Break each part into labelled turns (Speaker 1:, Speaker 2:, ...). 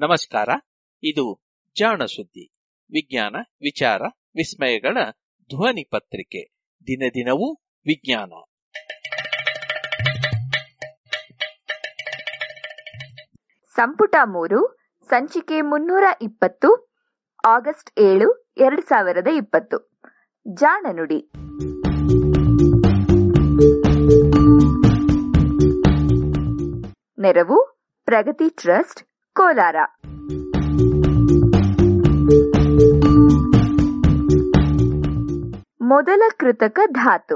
Speaker 1: ನಮಸ್ಕಾರ ಇದು ಜಾಣ ಸುದ್ದಿ ವಿಜ್ಞಾನ ವಿಚಾರ ವಿಸ್ಮಯಗಳ ಧ್ವನಿ ಪತ್ರಿಕೆ ದಿನ ದಿನವೂ ವಿಜ್ಞಾನ
Speaker 2: ಸಂಪುಟ ಮೂರು ಸಂಚಿಕೆ ಮುನ್ನೂರ ಇಪ್ಪತ್ತು ಆಗಸ್ಟ್ ಏಳು ಎರಡು ಸಾವಿರದ ಇಪ್ಪತ್ತು ಜಾಣ ನುಡಿ ನೆರವು ಪ್ರಗತಿ ಟ್ರಸ್ಟ್ ಕೋಲಾರ ಮೊದಲ ಕೃತಕ ಧಾತು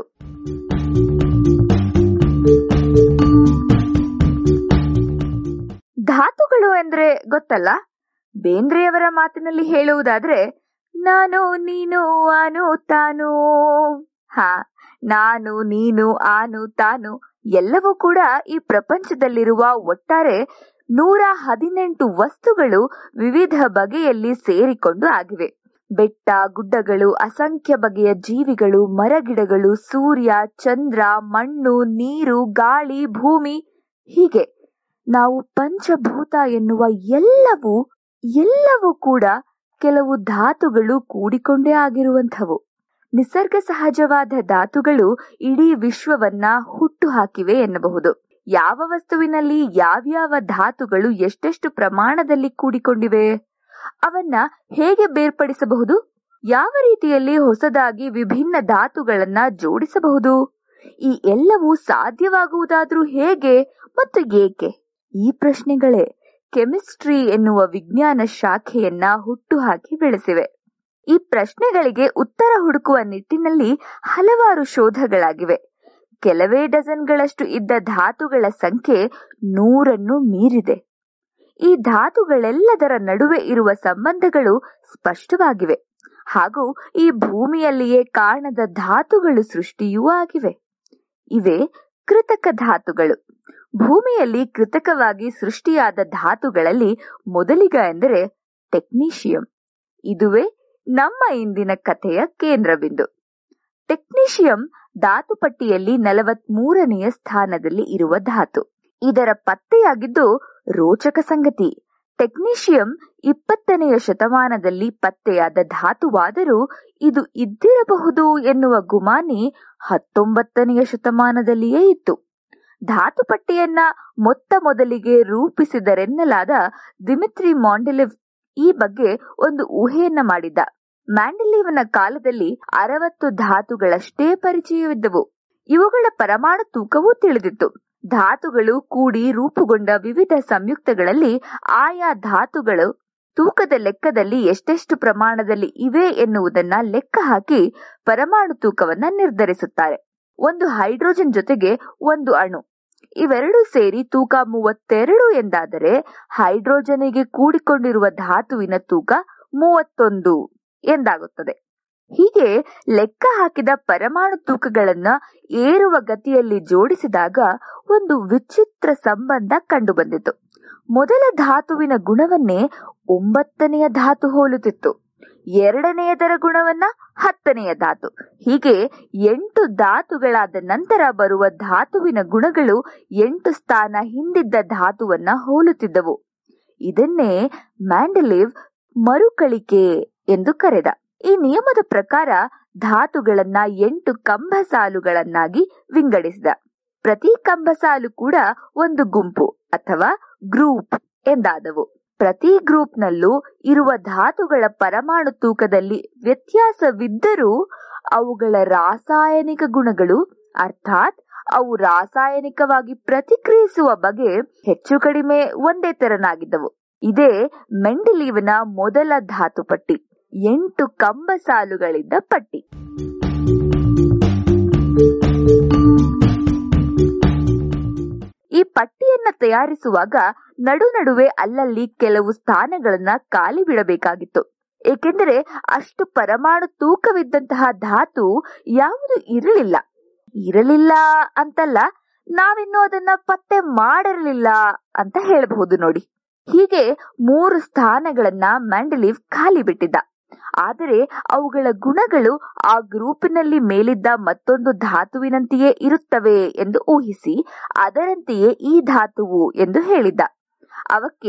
Speaker 2: ಧಾತುಗಳು ಎಂದ್ರೆ ಗೊತ್ತಲ್ಲ ಬೇಂದ್ರೆಯವರ ಮಾತಿನಲ್ಲಿ ಹೇಳುವುದಾದ್ರೆ ನಾನು ನೀನು ಆನು ತಾನು ಹಾ ನಾನು ನೀನು ಆನು ತಾನು ಎಲ್ಲವೂ ಕೂಡ ಈ ಪ್ರಪಂಚದಲ್ಲಿರುವ ಒಟ್ಟಾರೆ ನೂರ ಹದಿನೆಂಟು ವಸ್ತುಗಳು ವಿವಿಧ ಬಗೆಯಲ್ಲಿ ಸೇರಿಕೊಂಡು ಆಗಿವೆ ಬೆಟ್ಟ ಗುಡ್ಡಗಳು ಅಸಂಖ್ಯ ಬಗೆಯ ಜೀವಿಗಳು ಮರಗಿಡಗಳು ಸೂರ್ಯ ಚಂದ್ರ ಮಣ್ಣು ನೀರು ಗಾಳಿ ಭೂಮಿ ಹೀಗೆ ನಾವು ಪಂಚಭೂತ ಎನ್ನುವ ಎಲ್ಲವೂ ಎಲ್ಲವೂ ಕೂಡ ಕೆಲವು ಧಾತುಗಳು ಕೂಡಿಕೊಂಡೇ ಆಗಿರುವಂಥವು ನಿಸರ್ಗ ಸಹಜವಾದ ಧಾತುಗಳು ಇಡೀ ವಿಶ್ವವನ್ನ ಹುಟ್ಟು ಹಾಕಿವೆ ಎನ್ನಬಹುದು ಯಾವ ವಸ್ತುವಿನಲ್ಲಿ ಯಾವ್ಯಾವ ಧಾತುಗಳು ಎಷ್ಟೆಷ್ಟು ಪ್ರಮಾಣದಲ್ಲಿ ಕೂಡಿಕೊಂಡಿವೆ ಅವನ್ನ ಹೇಗೆ ಬೇರ್ಪಡಿಸಬಹುದು ಯಾವ ರೀತಿಯಲ್ಲಿ ಹೊಸದಾಗಿ ವಿಭಿನ್ನ ಧಾತುಗಳನ್ನ ಜೋಡಿಸಬಹುದು ಈ ಎಲ್ಲವೂ ಸಾಧ್ಯವಾಗುವುದಾದ್ರೂ ಹೇಗೆ ಮತ್ತು ಏಕೆ ಈ ಪ್ರಶ್ನೆಗಳೇ ಕೆಮಿಸ್ಟ್ರಿ ಎನ್ನುವ ವಿಜ್ಞಾನ ಶಾಖೆಯನ್ನ ಹುಟ್ಟುಹಾಕಿ ಬೆಳೆಸಿವೆ ಈ ಪ್ರಶ್ನೆಗಳಿಗೆ ಉತ್ತರ ಹುಡುಕುವ ನಿಟ್ಟಿನಲ್ಲಿ ಹಲವಾರು ಶೋಧಗಳಾಗಿವೆ ಕೆಲವೇ ಡಜನ್ಗಳಷ್ಟು ಇದ್ದ ಧಾತುಗಳ ಸಂಖ್ಯೆ ನೂರನ್ನು ಮೀರಿದೆ ಈ ಧಾತುಗಳೆಲ್ಲದರ ನಡುವೆ ಇರುವ ಸಂಬಂಧಗಳು ಸ್ಪಷ್ಟವಾಗಿವೆ ಹಾಗೂ ಈ ಭೂಮಿಯಲ್ಲಿಯೇ ಕಾಣದ ಧಾತುಗಳು ಸೃಷ್ಟಿಯೂ ಆಗಿವೆ ಇವೆ ಕೃತಕ ಧಾತುಗಳು ಭೂಮಿಯಲ್ಲಿ ಕೃತಕವಾಗಿ ಸೃಷ್ಟಿಯಾದ ಧಾತುಗಳಲ್ಲಿ ಮೊದಲಿಗ ಎಂದರೆ ಟೆಕ್ನೀಷಿಯಂ ಇದುವೇ ನಮ್ಮ ಇಂದಿನ ಕಥೆಯ ಕೇಂದ್ರ ಬಿಂದು ಟೆಕ್ನೀಷಿಯಂ ಧಾತು ಪಟ್ಟಿಯಲ್ಲಿ ನಲವತ್ಮೂರನೆಯ ಸ್ಥಾನದಲ್ಲಿ ಇರುವ ಧಾತು ಇದರ ಪತ್ತೆಯಾಗಿದ್ದು ರೋಚಕ ಸಂಗತಿ ಟೆಕ್ನೀಷಿಯಂ ಇಪ್ಪತ್ತನೆಯ ಶತಮಾನದಲ್ಲಿ ಪತ್ತೆಯಾದ ಧಾತುವಾದರೂ ಇದು ಇದ್ದಿರಬಹುದು ಎನ್ನುವ ಗುಮಾನಿ ಹತ್ತೊಂಬತ್ತನೆಯ ಶತಮಾನದಲ್ಲಿಯೇ ಇತ್ತು ಧಾತು ಪಟ್ಟಿಯನ್ನ ಮೊತ್ತ ಮೊದಲಿಗೆ ರೂಪಿಸಿದರೆನ್ನಲಾದ ದಿಮಿತ್ರಿ ಮಾಂಡೆಲಿವ್ ಈ ಬಗ್ಗೆ ಒಂದು ಊಹೆಯನ್ನ ಮಾಡಿದ್ದ ಮ್ಯಾಂಡಲೀವ್ನ ಕಾಲದಲ್ಲಿ ಅರವತ್ತು ಧಾತುಗಳಷ್ಟೇ ಪರಿಚಯವಿದ್ದವು ಇವುಗಳ ಪರಮಾಣು ತೂಕವೂ ತಿಳಿದಿತ್ತು ಧಾತುಗಳು ಕೂಡಿ ರೂಪುಗೊಂಡ ವಿವಿಧ ಸಂಯುಕ್ತಗಳಲ್ಲಿ ಆಯಾ ಧಾತುಗಳು ತೂಕದ ಲೆಕ್ಕದಲ್ಲಿ ಎಷ್ಟೆಷ್ಟು ಪ್ರಮಾಣದಲ್ಲಿ ಇವೆ ಎನ್ನುವುದನ್ನ ಲೆಕ್ಕ ಹಾಕಿ ಪರಮಾಣು ತೂಕವನ್ನ ನಿರ್ಧರಿಸುತ್ತಾರೆ ಒಂದು ಹೈಡ್ರೋಜನ್ ಜೊತೆಗೆ ಒಂದು ಅಣು ಇವೆರಡೂ ಸೇರಿ ತೂಕ ಮೂವತ್ತೆರಡು ಎಂದಾದರೆ ಹೈಡ್ರೋಜನಿಗೆ ಕೂಡಿಕೊಂಡಿರುವ ಧಾತುವಿನ ತೂಕ ಮೂವತ್ತೊಂದು ಎಂದಾಗುತ್ತದೆ ಹೀಗೆ ಲೆಕ್ಕ ಹಾಕಿದ ಪರಮಾಣು ತೂಕಗಳನ್ನ ಏರುವ ಗತಿಯಲ್ಲಿ ಜೋಡಿಸಿದಾಗ ಒಂದು ವಿಚಿತ್ರ ಸಂಬಂಧ ಕಂಡುಬಂದಿತು ಮೊದಲ ಧಾತುವಿನ ಗುಣವನ್ನೇ ಒಂಬತ್ತನೆಯ ಧಾತು ಹೋಲುತ್ತಿತ್ತು ಎರಡನೆಯದರ ಗುಣವನ್ನ ಹತ್ತನೆಯ ಧಾತು ಹೀಗೆ ಎಂಟು ಧಾತುಗಳಾದ ನಂತರ ಬರುವ ಧಾತುವಿನ ಗುಣಗಳು ಎಂಟು ಸ್ಥಾನ ಹಿಂದಿದ್ದ ಧಾತುವನ್ನ ಹೋಲುತ್ತಿದ್ದವು ಇದನ್ನೇ ಮ್ಯಾಂಡಲಿವ್ ಮರುಕಳಿಕೆ ಎಂದು ಕರೆದ ಈ ನಿಯಮದ ಪ್ರಕಾರ ಧಾತುಗಳನ್ನ ಎಂಟು ಕಂಬ ಸಾಲುಗಳನ್ನಾಗಿ ವಿಂಗಡಿಸಿದ ಪ್ರತಿ ಕಂಬ ಸಾಲು ಕೂಡ ಒಂದು ಗುಂಪು ಅಥವಾ ಗ್ರೂಪ್ ಎಂದಾದವು ಪ್ರತಿ ಗ್ರೂಪ್ನಲ್ಲೂ ಇರುವ ಧಾತುಗಳ ಪರಮಾಣು ತೂಕದಲ್ಲಿ ವ್ಯತ್ಯಾಸವಿದ್ದರೂ ಅವುಗಳ ರಾಸಾಯನಿಕ ಗುಣಗಳು ಅರ್ಥಾತ್ ಅವು ರಾಸಾಯನಿಕವಾಗಿ ಪ್ರತಿಕ್ರಿಯಿಸುವ ಬಗೆ ಹೆಚ್ಚು ಕಡಿಮೆ ಒಂದೇ ತೆರನಾಗಿದ್ದವು ಇದೇ ಮೆಂಡಲೀವ್ನ ಮೊದಲ ಧಾತು ಪಟ್ಟಿ ಎಂಟು ಕಂಬ ಸಾಲುಗಳಿದ್ದ ಪಟ್ಟಿ ಈ ಪಟ್ಟಿಯನ್ನ ತಯಾರಿಸುವಾಗ ನಡು ನಡುವೆ ಅಲ್ಲಲ್ಲಿ ಕೆಲವು ಸ್ಥಾನಗಳನ್ನ ಖಾಲಿ ಬಿಡಬೇಕಾಗಿತ್ತು ಏಕೆಂದರೆ ಅಷ್ಟು ಪರಮಾಣು ತೂಕವಿದ್ದಂತಹ ಧಾತು ಯಾವುದು ಇರಲಿಲ್ಲ ಇರಲಿಲ್ಲ ಅಂತಲ್ಲ ನಾವಿನ್ನೂ ಅದನ್ನ ಪತ್ತೆ ಮಾಡಿರಲಿಲ್ಲ ಅಂತ ಹೇಳಬಹುದು ನೋಡಿ ಹೀಗೆ ಮೂರು ಸ್ಥಾನಗಳನ್ನ ಮ್ಯಾಂಡಲೀವ್ ಖಾಲಿ ಬಿಟ್ಟಿದ್ದ ಆದರೆ ಅವುಗಳ ಗುಣಗಳು ಆ ಗ್ರೂಪಿನಲ್ಲಿ ಮೇಲಿದ್ದ ಮತ್ತೊಂದು ಧಾತುವಿನಂತೆಯೇ ಇರುತ್ತವೆ ಎಂದು ಊಹಿಸಿ ಅದರಂತೆಯೇ ಈ ಧಾತುವು ಎಂದು ಹೇಳಿದ್ದ ಅವಕ್ಕೆ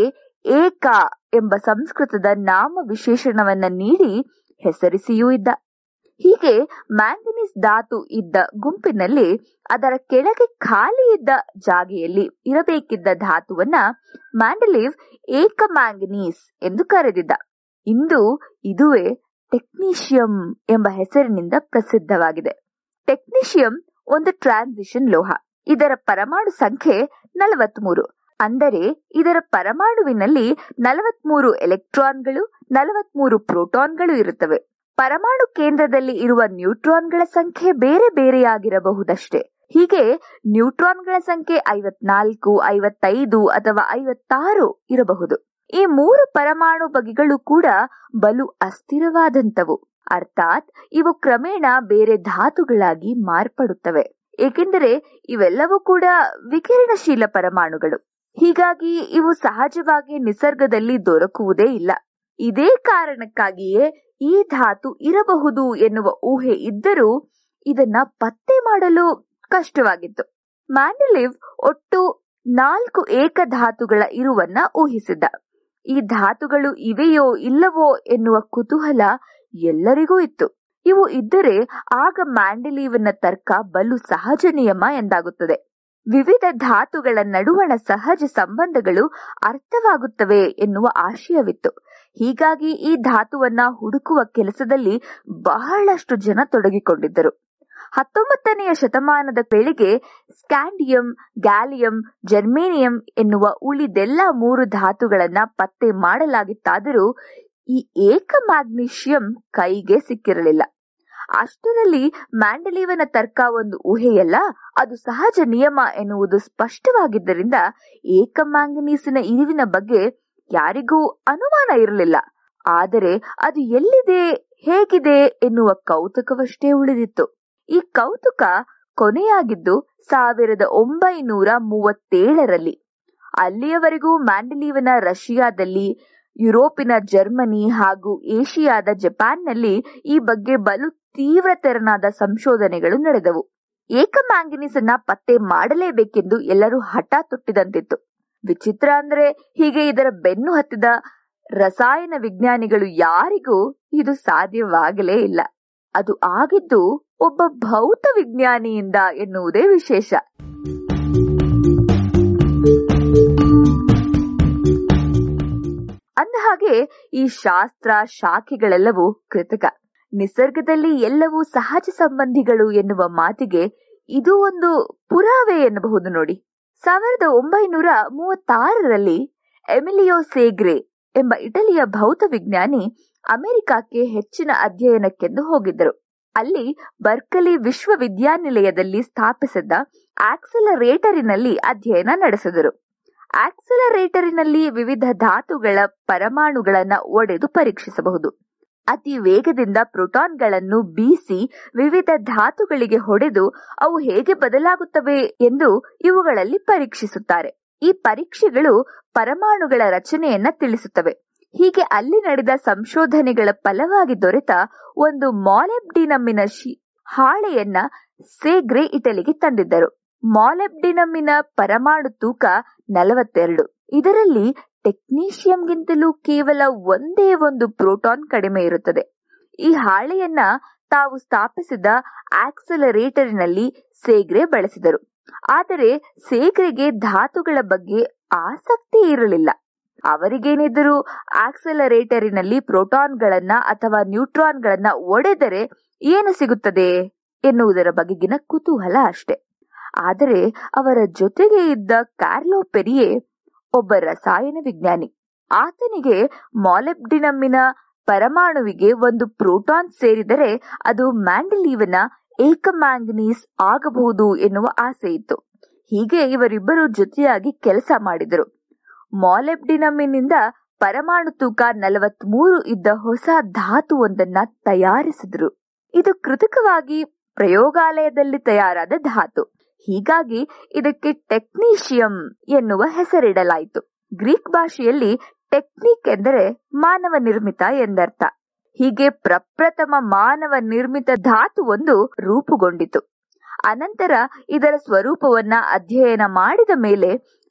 Speaker 2: ಏಕ ಎಂಬ ಸಂಸ್ಕೃತದ ನಾಮ ವಿಶೇಷಣವನ್ನ ನೀಡಿ ಹೆಸರಿಸಿಯೂ ಇದ್ದ ಹೀಗೆ ಮ್ಯಾಂಗನೀಸ್ ಧಾತು ಇದ್ದ ಗುಂಪಿನಲ್ಲಿ ಅದರ ಕೆಳಗೆ ಖಾಲಿ ಇದ್ದ ಜಾಗೆಯಲ್ಲಿ ಇರಬೇಕಿದ್ದ ಧಾತುವನ್ನ ಮ್ಯಾಂಡಲೀವ್ ಏಕ ಮ್ಯಾಂಗನೀಸ್ ಎಂದು ಕರೆದಿದ್ದ ಇಂದು ಇದುವೇ ಟೆಕ್ನೀಷಿಯಂ ಎಂಬ ಹೆಸರಿನಿಂದ ಪ್ರಸಿದ್ಧವಾಗಿದೆ ಟೆಕ್ನೀಷಿಯಂ ಒಂದು ಟ್ರಾನ್ಸಿಷನ್ ಲೋಹ ಇದರ ಪರಮಾಣು ಸಂಖ್ಯೆ ನಲವತ್ಮೂರು ಅಂದರೆ ಇದರ ಪರಮಾಣುವಿನಲ್ಲಿ ನಲವತ್ಮೂರು ಎಲೆಕ್ಟ್ರಾನ್ಗಳು ನಲವತ್ಮೂರು ಪ್ರೋಟಾನ್ಗಳು ಇರುತ್ತವೆ ಪರಮಾಣು ಕೇಂದ್ರದಲ್ಲಿ ಇರುವ ನ್ಯೂಟ್ರಾನ್ಗಳ ಸಂಖ್ಯೆ ಬೇರೆ ಬೇರೆಯಾಗಿರಬಹುದಷ್ಟೇ ಹೀಗೆ ನ್ಯೂಟ್ರಾನ್ಗಳ ಸಂಖ್ಯೆ ಐವತ್ನಾಲ್ಕು ಐವತ್ತೈದು ಅಥವಾ ಐವತ್ತಾರು ಇರಬಹುದು ಈ ಮೂರು ಪರಮಾಣು ಬಗೆಗಳು ಕೂಡ ಬಲು ಅಸ್ಥಿರವಾದಂತವು ಅರ್ಥಾತ್ ಇವು ಕ್ರಮೇಣ ಬೇರೆ ಧಾತುಗಳಾಗಿ ಮಾರ್ಪಡುತ್ತವೆ ಏಕೆಂದರೆ ಇವೆಲ್ಲವೂ ಕೂಡ ವಿಕಿರಣಶೀಲ ಪರಮಾಣುಗಳು ಹೀಗಾಗಿ ಇವು ಸಹಜವಾಗಿ ನಿಸರ್ಗದಲ್ಲಿ ದೊರಕುವುದೇ ಇಲ್ಲ ಇದೇ ಕಾರಣಕ್ಕಾಗಿಯೇ ಈ ಧಾತು ಇರಬಹುದು ಎನ್ನುವ ಊಹೆ ಇದ್ದರೂ ಇದನ್ನ ಪತ್ತೆ ಮಾಡಲು ಕಷ್ಟವಾಗಿತ್ತು ಮ್ಯಾಂಡಲಿವ್ ಒಟ್ಟು ನಾಲ್ಕು ಏಕಧಾತುಗಳ ಇರುವನ್ನ ಊಹಿಸಿದ್ದ ಈ ಧಾತುಗಳು ಇವೆಯೋ ಇಲ್ಲವೋ ಎನ್ನುವ ಕುತೂಹಲ ಎಲ್ಲರಿಗೂ ಇತ್ತು ಇವು ಇದ್ದರೆ ಆಗ ಮ್ಯಾಂಡಲೀವ್ನ ತರ್ಕ ಬಲು ಸಹಜ ನಿಯಮ ಎಂದಾಗುತ್ತದೆ ವಿವಿಧ ಧಾತುಗಳ ನಡುವಣ ಸಹಜ ಸಂಬಂಧಗಳು ಅರ್ಥವಾಗುತ್ತವೆ ಎನ್ನುವ ಆಶಯವಿತ್ತು ಹೀಗಾಗಿ ಈ ಧಾತುವನ್ನ ಹುಡುಕುವ ಕೆಲಸದಲ್ಲಿ ಬಹಳಷ್ಟು ಜನ ತೊಡಗಿಕೊಂಡಿದ್ದರು ಹತ್ತೊಂಬತ್ತನೆಯ ಶತಮಾನದ ವೇಳೆಗೆ ಸ್ಕ್ಯಾಂಡಿಯಂ ಗ್ಯಾಲಿಯಂ ಜರ್ಮೇನಿಯಂ ಎನ್ನುವ ಉಳಿದೆಲ್ಲ ಮೂರು ಧಾತುಗಳನ್ನ ಪತ್ತೆ ಮಾಡಲಾಗಿತ್ತಾದರೂ ಈ ಏಕ ಮ್ಯಾಗ್ನೀಷಿಯಂ ಕೈಗೆ ಸಿಕ್ಕಿರಲಿಲ್ಲ ಅಷ್ಟರಲ್ಲಿ ಮ್ಯಾಂಡಲೀವನ ತರ್ಕ ಒಂದು ಊಹೆಯಲ್ಲ ಅದು ಸಹಜ ನಿಯಮ ಎನ್ನುವುದು ಸ್ಪಷ್ಟವಾಗಿದ್ದರಿಂದ ಏಕ ಮ್ಯಾಂಗನೀಸಿನ ಇರುವಿನ ಬಗ್ಗೆ ಯಾರಿಗೂ ಅನುಮಾನ ಇರಲಿಲ್ಲ ಆದರೆ ಅದು ಎಲ್ಲಿದೆ ಹೇಗಿದೆ ಎನ್ನುವ ಕೌತುಕವಷ್ಟೇ ಉಳಿದಿತ್ತು ಈ ಕೌತುಕ ಕೊನೆಯಾಗಿದ್ದು ಸಾವಿರದ ಒಂಬೈನೂರ ಮೂವತ್ತೇಳರಲ್ಲಿ ಅಲ್ಲಿಯವರೆಗೂ ಮ್ಯಾಂಡಲೀವನ ರಷ್ಯಾದಲ್ಲಿ ಯುರೋಪಿನ ಜರ್ಮನಿ ಹಾಗೂ ಏಷಿಯಾದ ಜಪಾನ್ನಲ್ಲಿ ಈ ಬಗ್ಗೆ ಬಲು ತೀವ್ರತರನಾದ ಸಂಶೋಧನೆಗಳು ನಡೆದವು ಏಕ ಮ್ಯಾಂಗನೀಸ್ ಅನ್ನ ಪತ್ತೆ ಮಾಡಲೇಬೇಕೆಂದು ಎಲ್ಲರೂ ಹಠ ತೊಟ್ಟಿದಂತಿತ್ತು ವಿಚಿತ್ರ ಅಂದ್ರೆ ಹೀಗೆ ಇದರ ಬೆನ್ನು ಹತ್ತಿದ ರಸಾಯನ ವಿಜ್ಞಾನಿಗಳು ಯಾರಿಗೂ ಇದು ಸಾಧ್ಯವಾಗಲೇ ಇಲ್ಲ ಅದು ಆಗಿದ್ದು ಒಬ್ಬ ಭೌತ ವಿಜ್ಞಾನಿಯಿಂದ ಎನ್ನುವುದೇ ವಿಶೇಷ ಅಂದಹಾಗೆ ಈ ಶಾಸ್ತ್ರ ಶಾಖೆಗಳೆಲ್ಲವೂ ಕೃತಕ ನಿಸರ್ಗದಲ್ಲಿ ಎಲ್ಲವೂ ಸಹಜ ಸಂಬಂಧಿಗಳು ಎನ್ನುವ ಮಾತಿಗೆ ಇದು ಒಂದು ಪುರಾವೆ ಎನ್ನಬಹುದು ನೋಡಿ ಸಾವಿರದ ಒಂಬೈನೂರ ಮೂವತ್ತಾರರಲ್ಲಿ ಎಮಿಲಿಯೋ ಸೇಗ್ರೆ ಎಂಬ ಇಟಲಿಯ ಭೌತ ವಿಜ್ಞಾನಿ ಅಮೆರಿಕಕ್ಕೆ ಹೆಚ್ಚಿನ ಅಧ್ಯಯನಕ್ಕೆಂದು ಹೋಗಿದ್ದರು ಅಲ್ಲಿ ಬರ್ಕಲಿ ವಿಶ್ವವಿದ್ಯಾನಿಲಯದಲ್ಲಿ ಸ್ಥಾಪಿಸಿದ್ದ ಆಕ್ಸಲರೇಟರಿನಲ್ಲಿ ಅಧ್ಯಯನ ನಡೆಸಿದರು ಆಕ್ಸಲರೇಟರಿನಲ್ಲಿ ವಿವಿಧ ಧಾತುಗಳ ಪರಮಾಣುಗಳನ್ನ ಒಡೆದು ಪರೀಕ್ಷಿಸಬಹುದು ಅತಿ ವೇಗದಿಂದ ಪ್ರೋಟಾನ್ಗಳನ್ನು ಬೀಸಿ ವಿವಿಧ ಧಾತುಗಳಿಗೆ ಹೊಡೆದು ಅವು ಹೇಗೆ ಬದಲಾಗುತ್ತವೆ ಎಂದು ಇವುಗಳಲ್ಲಿ ಪರೀಕ್ಷಿಸುತ್ತಾರೆ ಈ ಪರೀಕ್ಷೆಗಳು ಪರಮಾಣುಗಳ ರಚನೆಯನ್ನ ತಿಳಿಸುತ್ತವೆ ಹೀಗೆ ಅಲ್ಲಿ ನಡೆದ ಸಂಶೋಧನೆಗಳ ಫಲವಾಗಿ ದೊರೆತ ಒಂದು ಮಾಲೆಬ್ಡಿನಮ್ಮಿನ ಹಾಳೆಯನ್ನ ಸೇಗ್ರೆ ಇಟಲಿಗೆ ತಂದಿದ್ದರು ಮಾಲೆಬ್ಡಿನಮ್ಮಿನ ಪರಮಾಣು ತೂಕ ನಲವತ್ತೆರಡು ಇದರಲ್ಲಿ ಟೆಕ್ನೀಷಿಯಂಗಿಂತಲೂ ಕೇವಲ ಒಂದೇ ಒಂದು ಪ್ರೋಟಾನ್ ಕಡಿಮೆ ಇರುತ್ತದೆ ಈ ಹಾಳೆಯನ್ನ ತಾವು ಸ್ಥಾಪಿಸಿದ ಆಕ್ಸಲರೇಟರಿನಲ್ಲಿ ಸೇಗ್ರೆ ಬಳಸಿದರು ಆದರೆ ಸೇಗ್ರೆಗೆ ಧಾತುಗಳ ಬಗ್ಗೆ ಆಸಕ್ತಿ ಇರಲಿಲ್ಲ ಅವರಿಗೇನಿದ್ದರೂ ಆಕ್ಸಲರೇಟರಿನಲ್ಲಿ ಪ್ರೋಟಾನ್ಗಳನ್ನ ಅಥವಾ ನ್ಯೂಟ್ರಾನ್ಗಳನ್ನ ಒಡೆದರೆ ಏನು ಸಿಗುತ್ತದೆ ಎನ್ನುವುದರ ಬಗೆಗಿನ ಕುತೂಹಲ ಅಷ್ಟೆ ಆದರೆ ಅವರ ಜೊತೆಗೆ ಇದ್ದ ಕಾರ್ಲೋ ಪೆರಿಯೆ ಒಬ್ಬ ರಸಾಯನ ವಿಜ್ಞಾನಿ ಆತನಿಗೆ ಮಾಲೆಬ್ಡಿನಮ್ಮಿನ ಪರಮಾಣುವಿಗೆ ಒಂದು ಪ್ರೋಟಾನ್ ಸೇರಿದರೆ ಅದು ಮ್ಯಾಂಡಲೀವನ ಏಕಮ್ಯಾಂಗನೀಸ್ ಆಗಬಹುದು ಎನ್ನುವ ಆಸೆ ಇತ್ತು ಹೀಗೆ ಇವರಿಬ್ಬರು ಜೊತೆಯಾಗಿ ಕೆಲಸ ಮಾಡಿದರು ಮಾಲೆಬ್ಡಿನಮ್ಮಿನಿಂದ ಪರಮಾಣು ತೂಕ ನಲವತ್ಮೂರು ಇದ್ದ ಹೊಸ ಧಾತುವೊಂದನ್ನ ತಯಾರಿಸಿದ್ರು ಇದು ಕೃತಕವಾಗಿ ಪ್ರಯೋಗಾಲಯದಲ್ಲಿ ತಯಾರಾದ ಧಾತು ಹೀಗಾಗಿ ಇದಕ್ಕೆ ಟೆಕ್ನೀಷಿಯಂ ಎನ್ನುವ ಹೆಸರಿಡಲಾಯಿತು ಗ್ರೀಕ್ ಭಾಷೆಯಲ್ಲಿ ಟೆಕ್ನಿಕ್ ಎಂದರೆ ಮಾನವ ನಿರ್ಮಿತ ಎಂದರ್ಥ ಹೀಗೆ ಪ್ರಪ್ರಥಮ ಮಾನವ ನಿರ್ಮಿತ ಧಾತುವೊಂದು ರೂಪುಗೊಂಡಿತು ಅನಂತರ ಇದರ ಸ್ವರೂಪವನ್ನ ಅಧ್ಯಯನ ಮಾಡಿದ ಮೇಲೆ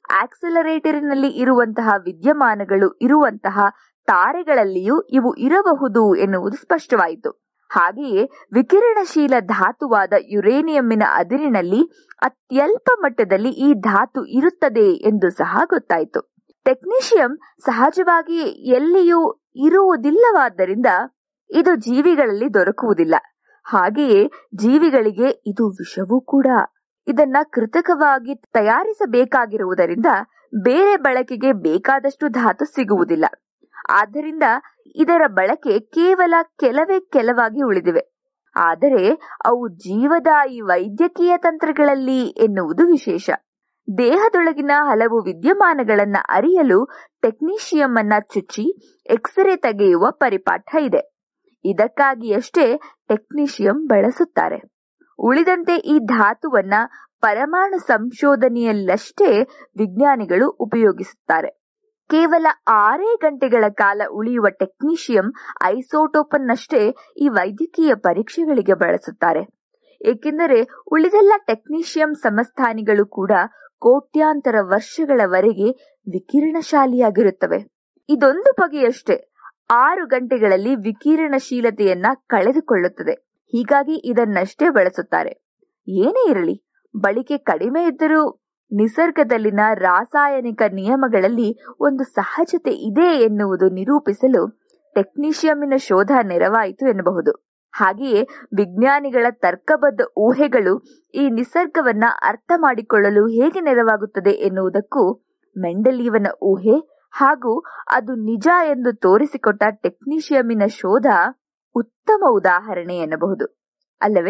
Speaker 2: ಆಕ್ಸಲರೇಟರಿನಲ್ಲಿ ಇರುವಂತಹ ವಿದ್ಯಮಾನಗಳು ಇರುವಂತಹ ತಾರೆಗಳಲ್ಲಿಯೂ ಇವು ಇರಬಹುದು ಎನ್ನುವುದು ಸ್ಪಷ್ಟವಾಯಿತು ಹಾಗೆಯೇ ವಿಕಿರಣಶೀಲ ಧಾತುವಾದ ಯುರೇನಿಯಂನ ಅದಿರಿನಲ್ಲಿ ಅತ್ಯಲ್ಪ ಮಟ್ಟದಲ್ಲಿ ಈ ಧಾತು ಇರುತ್ತದೆ ಎಂದು ಸಹ ಗೊತ್ತಾಯಿತು ಟೆಕ್ನಿಷಿಯಂ ಸಹಜವಾಗಿ ಎಲ್ಲಿಯೂ ಇರುವುದಿಲ್ಲವಾದ್ದರಿಂದ ಇದು ಜೀವಿಗಳಲ್ಲಿ ದೊರಕುವುದಿಲ್ಲ ಹಾಗೆಯೇ ಜೀವಿಗಳಿಗೆ ಇದು ವಿಷವೂ ಕೂಡ ಇದನ್ನ ಕೃತಕವಾಗಿ ತಯಾರಿಸಬೇಕಾಗಿರುವುದರಿಂದ ಬೇರೆ ಬಳಕೆಗೆ ಬೇಕಾದಷ್ಟು ಧಾತು ಸಿಗುವುದಿಲ್ಲ ಆದ್ದರಿಂದ ಇದರ ಬಳಕೆ ಕೇವಲ ಕೆಲವೇ ಕೆಲವಾಗಿ ಉಳಿದಿವೆ ಆದರೆ ಅವು ಜೀವದಾಯಿ ವೈದ್ಯಕೀಯ ತಂತ್ರಗಳಲ್ಲಿ ಎನ್ನುವುದು ವಿಶೇಷ ದೇಹದೊಳಗಿನ ಹಲವು ವಿದ್ಯಮಾನಗಳನ್ನ ಅರಿಯಲು ಟೆಕ್ನಿಷಿಯಂ ಅನ್ನ ಚುಚ್ಚಿ ಎಕ್ಸ್ರೇ ತೆಗೆಯುವ ಪರಿಪಾಠ ಇದೆ ಇದಕ್ಕಾಗಿಯಷ್ಟೇ ಟೆಕ್ನಿಷಿಯಂ ಬಳಸುತ್ತಾರೆ ಉಳಿದಂತೆ ಈ ಧಾತುವನ್ನ ಪರಮಾಣು ಸಂಶೋಧನೆಯಲ್ಲಷ್ಟೇ ವಿಜ್ಞಾನಿಗಳು ಉಪಯೋಗಿಸುತ್ತಾರೆ ಕೇವಲ ಆರೇ ಗಂಟೆಗಳ ಕಾಲ ಉಳಿಯುವ ಟೆಕ್ನಿಷಿಯಂ ಐಸೋಟೋಪನ್ನಷ್ಟೇ ಈ ವೈದ್ಯಕೀಯ ಪರೀಕ್ಷೆಗಳಿಗೆ ಬಳಸುತ್ತಾರೆ ಏಕೆಂದರೆ ಉಳಿದೆಲ್ಲ ಟೆಕ್ನಿಷಿಯಂ ಸಮಸ್ಥಾನಿಗಳು ಕೂಡ ಕೋಟ್ಯಾಂತರ ವರ್ಷಗಳವರೆಗೆ ವಿಕಿರಣಶಾಲಿಯಾಗಿರುತ್ತವೆ ಇದೊಂದು ಬಗೆಯಷ್ಟೇ ಆರು ಗಂಟೆಗಳಲ್ಲಿ ವಿಕಿರಣಶೀಲತೆಯನ್ನ ಕಳೆದುಕೊಳ್ಳುತ್ತದೆ ಹೀಗಾಗಿ ಇದನ್ನಷ್ಟೇ ಬಳಸುತ್ತಾರೆ ಏನೇ ಇರಲಿ ಬಳಿಕೆ ಕಡಿಮೆ ಇದ್ದರೂ ನಿಸರ್ಗದಲ್ಲಿನ ರಾಸಾಯನಿಕ ನಿಯಮಗಳಲ್ಲಿ ಒಂದು ಸಹಜತೆ ಇದೆ ಎನ್ನುವುದು ನಿರೂಪಿಸಲು ಟೆಕ್ನಿಷಿಯಂನ ಶೋಧ ನೆರವಾಯಿತು ಎನ್ನಬಹುದು ಹಾಗೆಯೇ ವಿಜ್ಞಾನಿಗಳ ತರ್ಕಬದ್ಧ ಊಹೆಗಳು ಈ ನಿಸರ್ಗವನ್ನ ಅರ್ಥ ಮಾಡಿಕೊಳ್ಳಲು ಹೇಗೆ ನೆರವಾಗುತ್ತದೆ ಎನ್ನುವುದಕ್ಕೂ ಮೆಂಡಲೀವನ ಊಹೆ ಹಾಗೂ ಅದು ನಿಜ ಎಂದು ತೋರಿಸಿಕೊಟ್ಟ ಟೆಕ್ನಿಷಿಯಂನ ಶೋಧ ಉತ್ತಮ ಉದಾಹರಣೆ ಎನ್ನಬಹುದು ಅಲ್ಲವೇ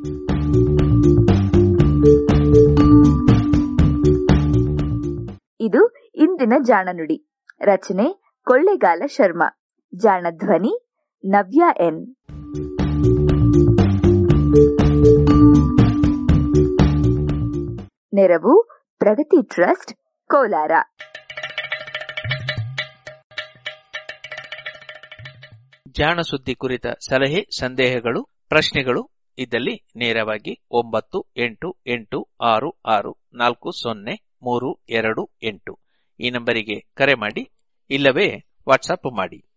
Speaker 2: ಇದು ಇಂದಿನ ಜಾಣನುಡಿ ರಚನೆ ಕೊಳ್ಳೆಗಾಲ ಶರ್ಮಾ ಜಾಣ ಧ್ವನಿ ನವ್ಯ ಎನ್ ನೆರವು ಪ್ರಗತಿ ಟ್ರಸ್ಟ್ ಕೋಲಾರ
Speaker 1: ಜಾಣ ಸುದ್ದಿ ಕುರಿತ ಸಲಹೆ ಸಂದೇಹಗಳು ಪ್ರಶ್ನೆಗಳು ಇದ್ದಲ್ಲಿ ನೇರವಾಗಿ ಒಂಬತ್ತು ಎಂಟು ಎಂಟು ಆರು ಆರು ನಾಲ್ಕು ಸೊನ್ನೆ ಮೂರು ಎರಡು ಎಂಟು ಈ ನಂಬರಿಗೆ ಕರೆ ಮಾಡಿ ಇಲ್ಲವೇ ವಾಟ್ಸಪ್ ಮಾಡಿ